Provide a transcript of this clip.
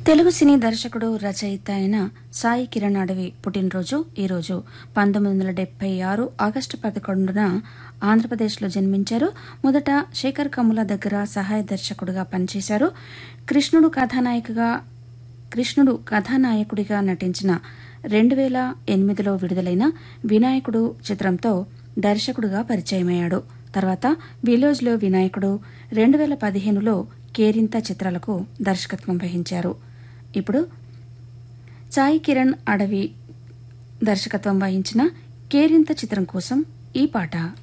తెలుగు సినీ దర్శకుడు రచయిత అయిన సాయి కిరణ్ అడవి పుట్టినరోజు ఈరోజు పంతొమ్మిది వందల డెబ్బై ఆరు ఆగస్టు పదకొండున ఆంధ్రప్రదేశ్లో జన్మించారు మొదట శేఖర్ కమ్ముల దగ్గర సహాయ దర్శకుడిగా పనిచేశారు కృష్ణుడు కథానాయికగా కృష్ణుడు కథానాయకుడిగా నటించిన రెండు వేల ఎనిమిదిలో విడుదలైన వినాయకుడు చిత్రంతో దర్శకుడిగా పరిచయమయ్యాడు తర్వాత విలేజ్లో వినాయకుడు రెండు వేల పదిహేనులో కేరింత చిత్రాలకు దర్శకత్వం వహించారు ఇప్పుడు సాయి కిరణ్ అడవి దర్శకత్వం వహించిన కేరింత చిత్రం కోసం ఈ పాట